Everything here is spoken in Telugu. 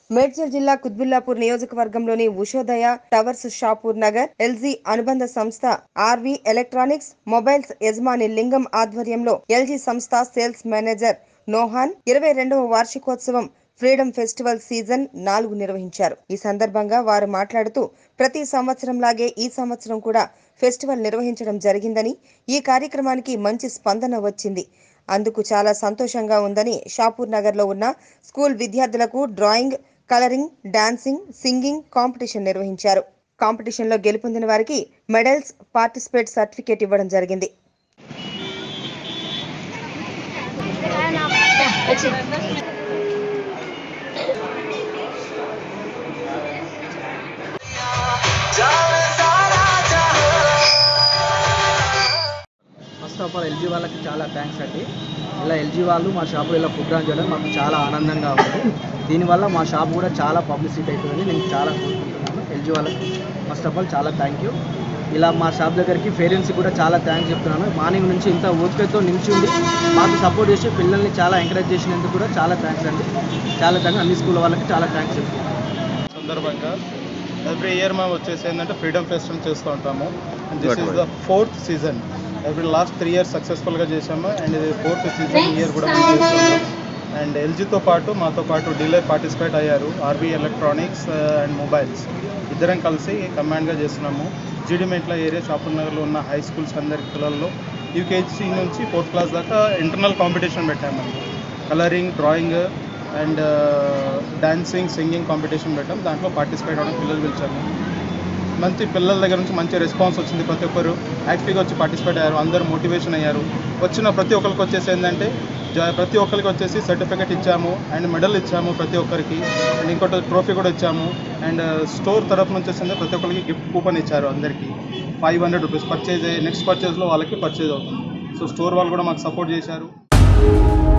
మేడ్చల్ జిల్లా కుత్బుల్లాపూర్ నియోజకవర్గంలోని ఉషోదయ టవర్స్ షాపూర్ నగర్ ఎల్జీ అనుబంధ సంస్థ ఆర్వి ఎలక్ట్రానిక్స్ మొబైల్స్ యజమాని లింగం ఆధ్వర్యంలో ఎల్జీ సంస్థ సేల్స్ మేనేజర్ నోహాన్ ఇరవై రెండవ వార్షికోత్సవం ఫ్రీడమ్ ఫెస్టివల్ సీజన్ నాలుగు నిర్వహించారు ఈ సందర్భంగా వారు మాట్లాడుతూ ప్రతి సంవత్సరంలాగే ఈ సంవత్సరం కూడా ఫెస్టివల్ నిర్వహించడం జరిగిందని ఈ కార్యక్రమానికి మంచి స్పందన వచ్చింది అందుకు చాలా సంతోషంగా ఉందని షాపూర్ నగర్లో ఉన్న స్కూల్ విద్యార్థులకు drawing colouring dancing singing competition నిర్వహించారు కాంపిటీషన్లో గెలుపొందిన వారికి మెడల్స్ పార్టిసిపేట్ సర్టిఫికేట్ ఇవ్వడం జరిగింది ఫస్ట్ ఆఫ్ ఆల్ ఎల్జీ వాళ్ళకి చాలా థ్యాంక్స్ అండి ఇలా ఎల్జీ వాళ్ళు మా షాపులో ఇలా ప్రోగ్రామ్ చేయడం మాకు చాలా ఆనందంగా ఉంది దీనివల్ల మా షాప్ కూడా చాలా పబ్లిసిటీ అవుతుందని నేను చాలా కోరుకుంటున్నాను ఎల్జీ వాళ్ళకి ఫస్ట్ ఆఫ్ ఆల్ చాలా థ్యాంక్ యూ ఇలా మా షాప్ దగ్గరికి పేరెంట్స్కి కూడా చాలా థ్యాంక్స్ చెప్తున్నాను మార్నింగ్ నుంచి ఇంత ఓపికతో నిల్చుండి మాకు సపోర్ట్ చేసి పిల్లల్ని చాలా ఎంకరేజ్ చేసినందుకు కూడా చాలా థ్యాంక్స్ అండి చాలా థ్యాంక్స్ అన్ని స్కూల్ వాళ్ళకి చాలా థ్యాంక్స్ చెప్తున్నాను సందర్భంగా ఎవ్రీ ఇయర్ మేము వచ్చేసి ఏంటంటే ఫ్రీడమ్ ఫెస్టివల్ చేస్తూ ఉంటాము this is the fourth season every last three years సక్సెస్ఫుల్గా చేసాము అండ్ ఇది ఫోర్త్ సీజన్ ఇయర్ కూడా మేము చేస్తున్నాము అండ్ ఎల్జీతో పాటు మాతో పాటు డీలర్ పార్టిసిపేట్ అయ్యారు ఆర్బీ ఎలక్ట్రానిక్స్ అండ్ మొబైల్స్ ఇద్దరం కలిసి కమాండ్గా చేస్తున్నాము జీడిమెంట్ల ఏరియా షాపూర్ నగర్లో ఉన్న హై స్కూల్స్ అందరి పిల్లల్లో యూకేజీ నుంచి ఫోర్త్ క్లాస్ దాకా ఇంటర్నల్ కాంపిటీషన్ పెట్టాము colouring drawing and dancing singing competition పెట్టాం దాంట్లో పార్టిసిపేట్ అవ్వడం పిల్లలు పిలిచాము మంచి పిల్లల దగ్గర నుంచి మంచి రెస్పాన్స్ వచ్చింది ప్రతి ఒక్కరు యాక్టివ్గా వచ్చి పార్టిసిపేట్ అయ్యారు అందరూ మోటివేషన్ అయ్యారు వచ్చిన ప్రతి ఒక్కరికి వచ్చేసి ఏంటంటే జ- ప్రతి ఒక్కరికి వచ్చేసి సర్టిఫికేట్ ఇచ్చాము అండ్ మెడల్ ఇచ్చాము ప్రతి ఒక్కరికి అండ్ ఇంకోటి ట్రోఫీ కూడా ఇచ్చాము అండ్ స్టోర్ తరఫు నుంచి వచ్చేసి ప్రతి ఒక్కరికి గిఫ్ట్ కూపన్ ఇచ్చారు అందరికీ five hundred rupees purchase next పర్చేజ్లో వాళ్ళకి పర్చేజ్ అవుతుంది సో స్టోర్ వాళ్ళు కూడా మాకు సపోర్ట్ చేశారు